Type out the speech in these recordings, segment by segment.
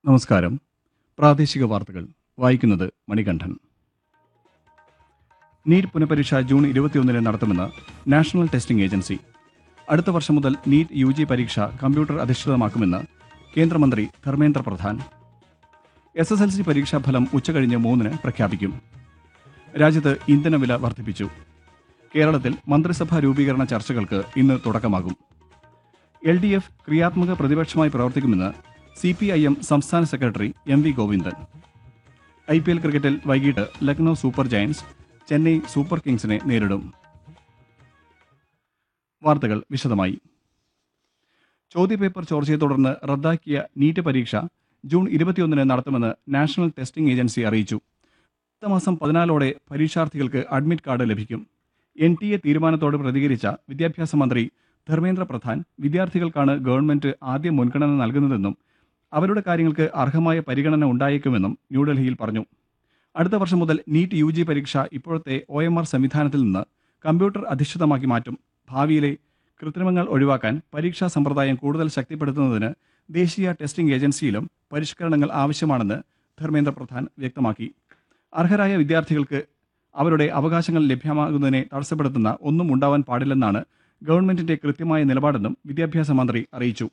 നമസ്കാരം പ്രാദേശിക വാർത്തകൾ വായിക്കുന്നത് മണികണ്ഠൻ നീറ്റ് പുനഃപരീക്ഷ ജൂൺ ഇരുപത്തിയൊന്നിന് നടത്തുമെന്ന് നാഷണൽ ടെസ്റ്റിംഗ് ഏജൻസി അടുത്ത വർഷം മുതൽ നീറ്റ് യു ജി പരീക്ഷ കമ്പ്യൂട്ടർ അധിഷ്ഠിതമാക്കുമെന്ന് കേന്ദ്രമന്ത്രി Dharmendra Pradhan S S L C പരീക്ഷാഫലം ഉച്ചകഴിഞ്ഞ് മൂന്നിന് പ്രഖ്യാപിക്കും രാജ്യത്ത് ഇന്ധനവില വർദ്ധിപ്പിച്ചു കേരളത്തിൽ മന്ത്രിസഭാ രൂപീകരണ ചർച്ചകൾക്ക് ഇന്ന് തുടക്കമാകും എൽ ഡി എഫ് ക്രിയാത്മക പ്രതിപക്ഷമായി പ്രവർത്തിക്കുമെന്ന് സി പി ഐ എം സംസ്ഥാന secretary M V Govindan I P L ക്രിക്കറ്റിൽ വൈകിട്ട് Lucknow Super Giants Chennai Super കിങ്സിനെ നേരിടും വാർത്തകൾ വിശദമായി ചോദ്യപേപ്പർ ചോർച്ചയെ തുടർന്ന് റദ്ദാക്കിയ നീറ്റ് പരീക്ഷ ജൂൺ ഇരുപത്തിയൊന്നിന് നടത്തുമെന്ന് നാഷണൽ ടെസ്റ്റിംഗ് ഏജൻസി അറിയിച്ചു അടുത്ത മാസം പതിനാലോടെ പരീക്ഷാർത്ഥികൾക്ക് അഡ്മിറ്റ് കാർഡ് ലഭിക്കും എൻ ടി എ തീരുമാനത്തോട് പ്രതികരിച്ച വിദ്യാഭ്യാസ മന്ത്രി ധർമ്മേന്ദ്ര പ്രധാൻ വിദ്യാർത്ഥികൾക്കാണ് ഗവൺമെന്റ് ആദ്യം മുൻഗണന നൽകുന്നതെന്നും അവരുടെ കാര്യങ്ങൾക്ക് അർഹമായ പരിഗണന ഉണ്ടായേക്കുമെന്നും ന്യൂഡൽഹിയിൽ പറഞ്ഞു അടുത്ത വർഷം മുതൽ നീറ്റ് യു ജി പരീക്ഷ ഇപ്പോഴത്തെ ഒ എം ആർ സംവിധാനത്തിൽ നിന്ന് കമ്പ്യൂട്ടർ അധിഷ്ഠിതമാക്കി മാറ്റും ഭാവിയിലെ കൃത്രിമങ്ങൾ ഒഴിവാക്കാൻ പരീക്ഷാ സമ്പ്രദായം കൂടുതൽ ശക്തിപ്പെടുത്തുന്നതിന് ദേശീയ ടെസ്റ്റിംഗ് ഏജൻസിയിലും പരിഷ്കരണങ്ങൾ ആവശ്യമാണെന്ന് ധർമ്മേന്ദ്ര പ്രധാൻ വ്യക്തമാക്കി അർഹരായ വിദ്യാർത്ഥികൾക്ക് അവരുടെ അവകാശങ്ങൾ ലഭ്യമാകുന്നതിനെ തടസ്സപ്പെടുത്തുന്ന ഒന്നും ഉണ്ടാവാൻ പാടില്ലെന്നാണ് ഗവൺമെന്റിന്റെ കൃത്യമായ നിലപാടെന്നും വിദ്യാഭ്യാസ മന്ത്രി അറിയിച്ചു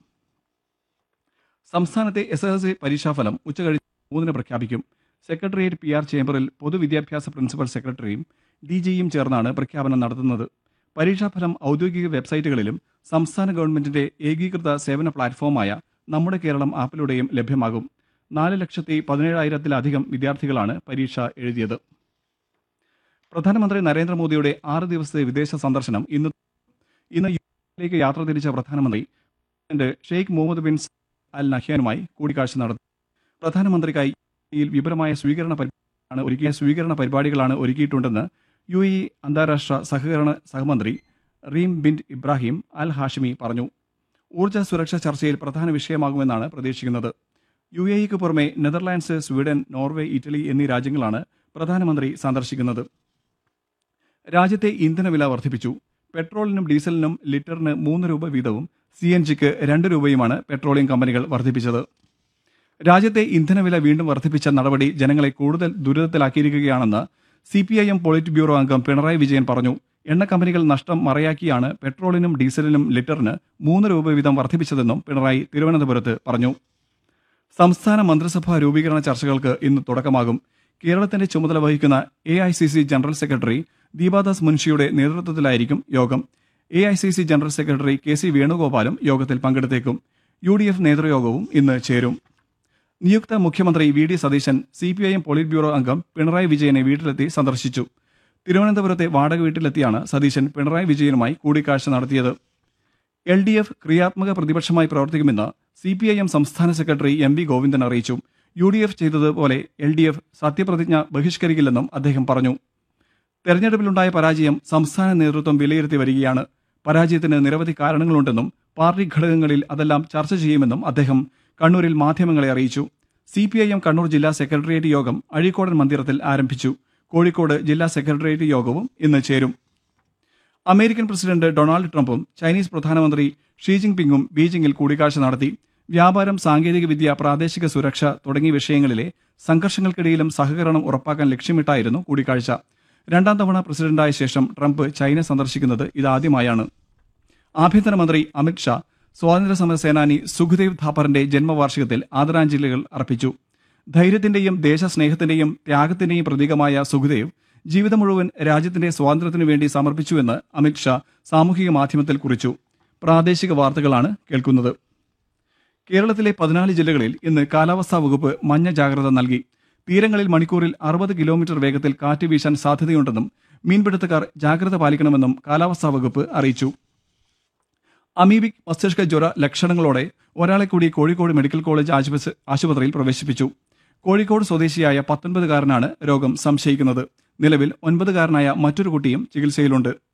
സംസ്ഥാനത്തെ എസ് എസ് എൽ സി പരീക്ഷാഫലം ഉച്ചകഴിഞ്ഞ് മൂന്നിന് പ്രഖ്യാപിക്കും സെക്രട്ടേറിയറ്റ് പി ആർ ചേംബറിൽ പൊതുവിദ്യാഭ്യാസ പ്രിൻസിപ്പൽ സെക്രട്ടറിയും ഡി ജിയും ചേർന്നാണ് പ്രഖ്യാപനം നടത്തുന്നത് പരീക്ഷാഫലം ഔദ്യോഗിക വെബ്സൈറ്റുകളിലും സംസ്ഥാന ഗവൺമെന്റിന്റെ ഏകീകൃത സേവന പ്ലാറ്റ്ഫോമായ നമ്മുടെ കേരളം ആപ്പിലൂടെയും ലഭ്യമാകും നാല് ലക്ഷത്തി പതിനേഴായിരത്തിലധികം വിദ്യാർത്ഥികളാണ് പരീക്ഷ എഴുതിയത് പ്രധാനമന്ത്രി നരേന്ദ്രമോദിയുടെ ആറ് ദിവസത്തെ വിദേശ സന്ദർശനം ഇന്ന് ഇന്ന് യു എയിലേക്ക് യാത്ര തിരിച്ച പ്രധാനമന്ത്രി president Sheikh Mohammed bin Al നഹ്യാനുമായി കൂടിക്കാഴ്ച നടത്തി പ്രധാനമന്ത്രിക്കായി യിൽ വിപുലമായ സ്വീകരണ പരിപാടികളാണ് ഒരുക്കിയ സ്വീകരണ പരിപാടികളാണ് ഒരുക്കിയിട്ടുണ്ടെന്ന് യു എ അന്താരാഷ്ട്ര സഹകരണ സഹമന്ത്രി Reem bin Ibrahim Al Hashimy പറഞ്ഞു ഊർജ്ജ സുരക്ഷ ചർച്ചയിൽ പ്രധാന വിഷയമാകുമെന്നാണ് പ്രതീക്ഷിക്കുന്നത് യു എ ഇക്ക് പുറമെ നെതർലാൻഡ്സ് സ്വീഡൻ നോർവേ ഇറ്റലി എന്നീ രാജ്യങ്ങളാണ് പ്രധാനമന്ത്രി സന്ദർശിക്കുന്നത് രാജ്യത്തെ ഇന്ധനവില വർദ്ധിപ്പിച്ചു പെട്രോളിനും ഡീസലിനും ലിറ്ററിന് മൂന്ന് രൂപ വീതവും സി എൻ ജിക്ക് രണ്ട് രൂപയുമാണ് പെട്രോളിയം കമ്പനികൾ വർദ്ധിപ്പിച്ചത് രാജ്യത്തെ ഇന്ധനവില വീണ്ടും വർദ്ധിപ്പിച്ച നടപടി ജനങ്ങളെ കൂടുതൽ ദുരിതത്തിലാക്കിയിരിക്കുകയാണെന്ന് C P I M polit bureau അംഗം പിണറായി വിജയൻ പറഞ്ഞു എണ്ണ കമ്പനികൾ നഷ്ടം മറയാക്കിയാണ് പെട്രോളിനും ഡീസലിനും ലിറ്ററിന് മൂന്ന് രൂപ വീതം വർദ്ധിപ്പിച്ചതെന്നും പിണറായി തിരുവനന്തപുരത്ത് പറഞ്ഞു സംസ്ഥാന മന്ത്രിസഭാ രൂപീകരണ ചർച്ചകൾക്ക് ഇന്ന് തുടക്കമാകും കേരളത്തിന്റെ ചുമതല വഹിക്കുന്ന A I C C general secretary Deepa Das മുൻഷിയുടെ നേതൃത്വത്തിലായിരിക്കും യോഗം A I C C general secretary K C വേണുഗോപാലും യോഗത്തിൽ പങ്കെടുത്തേക്കും യു ഡി എഫ് നേതൃയോഗവും ഇന്ന് ചേരും നിയുക്ത മുഖ്യമന്ത്രി V D Satheesan C P I M polit bureau അംഗം പിണറായി വിജയനെ വീട്ടിലെത്തി സന്ദർശിച്ചു തിരുവനന്തപുരത്തെ വാടക വീട്ടിലെത്തിയാണ് സതീശൻ പിണറായി വിജയനുമായി കൂടിക്കാഴ്ച നടത്തിയത് എൽ ഡി എഫ് ക്രിയാത്മക പ്രതിപക്ഷമായി പ്രവർത്തിക്കുമെന്ന് സി പി ഐ എം സംസ്ഥാന സെക്രട്ടറി എം വി ഗോവിന്ദൻ അറിയിച്ചു യു ഡി എഫ് ചെയ്തതുപോലെ എൽ ഡി എഫ് സത്യപ്രതിജ്ഞ ബഹിഷ്കരിക്കില്ലെന്നും അദ്ദേഹം പറഞ്ഞു തെരഞ്ഞെടുപ്പിലുണ്ടായ പരാജയം സംസ്ഥാന നേതൃത്വം വിലയിരുത്തി വരികയാണ് പരാജയത്തിന് നിരവധി കാരണങ്ങളുണ്ടെന്നും പാർട്ടി ഘടകങ്ങളിൽ അതെല്ലാം ചർച്ച ചെയ്യുമെന്നും അദ്ദേഹം കണ്ണൂരിൽ മാധ്യമങ്ങളെ അറിയിച്ചു C P I M Kannur ജില്ലാ സെക്രട്ടേറിയറ്റ് യോഗം അഴീക്കോടൻ മന്ദിരത്തിൽ ആരംഭിച്ചു കോഴിക്കോട് ജില്ലാ സെക്രട്ടേറിയറ്റ് യോഗവും ഇന്ന് ചേരും അമേരിക്കൻ പ്രസിഡന്റ് ഡൊണാൾഡ് ട്രംപും ചൈനീസ് പ്രധാനമന്ത്രി ഷീ ജിൻപിങ്ങും ബീജിംഗിൽ കൂടിക്കാഴ്ച നടത്തി വ്യാപാരം സാങ്കേതികവിദ്യ പ്രാദേശിക സുരക്ഷ തുടങ്ങിയ വിഷയങ്ങളിലെ സംഘർഷങ്ങൾക്കിടയിലും സഹകരണം ഉറപ്പാക്കാൻ ലക്ഷ്യമിട്ടായിരുന്നു കൂടിക്കാഴ്ച രണ്ടാം തവണ പ്രസിഡന്റായ ശേഷം ട്രംപ് ചൈന സന്ദർശിക്കുന്നത് ഇതാദ്യമായാണ് ആഭ്യന്തരമന്ത്രി അമിത്ഷാ സ്വാതന്ത്ര്യസമര സേനാനി സുഖ്ദേവ് ഥാപ്പറിന്റെ ജന്മവാർഷികത്തിൽ ആദരാഞ്ജലികൾ അർപ്പിച്ചു ധൈര്യത്തിന്റെയും ദേശസ്നേഹത്തിന്റെയും ത്യാഗത്തിന്റെയും പ്രതീകമായ സുഖ്ദേവ് ജീവിതം മുഴുവൻ രാജ്യത്തിന്റെ സ്വാതന്ത്ര്യത്തിനു വേണ്ടി സമർപ്പിച്ചുവെന്ന് അമിത്ഷാ സാമൂഹിക മാധ്യമത്തിൽ കുറിച്ചു പ്രാദേശിക വാർത്തകളാണ് കേൾക്കുന്നത് കേരളത്തിലെ പതിനാല് ജില്ലകളിൽ ഇന്ന് കാലാവസ്ഥാ വകുപ്പ് മഞ്ഞ ജാഗ്രത നൽകി തീരങ്ങളിൽ മണിക്കൂറിൽ അറുപത് കിലോമീറ്റർ വേഗത്തിൽ കാറ്റ് വീശാൻ സാധ്യതയുണ്ടെന്നും മീൻപിടുത്തക്കാർ ജാഗ്രത പാലിക്കണമെന്നും കാലാവസ്ഥാ വകുപ്പ് അറിയിച്ചു അമീബിക് മസ്തിഷ്ക ജ്വര ലക്ഷണങ്ങളോടെ ഒരാളെ കൂടി കോഴിക്കോട് മെഡിക്കൽ കോളേജ് ആശുപത്രി- ആശുപത്രിയിൽ പ്രവേശിപ്പിച്ചു കോഴിക്കോട് സ്വദേശിയായ പത്തൊൻപതുകാരനാണ് രോഗം സംശയിക്കുന്നത് നിലവിൽ ഒൻപതുകാരനായ മറ്റൊരു കുട്ടിയും ചികിത്സയിലുണ്ട്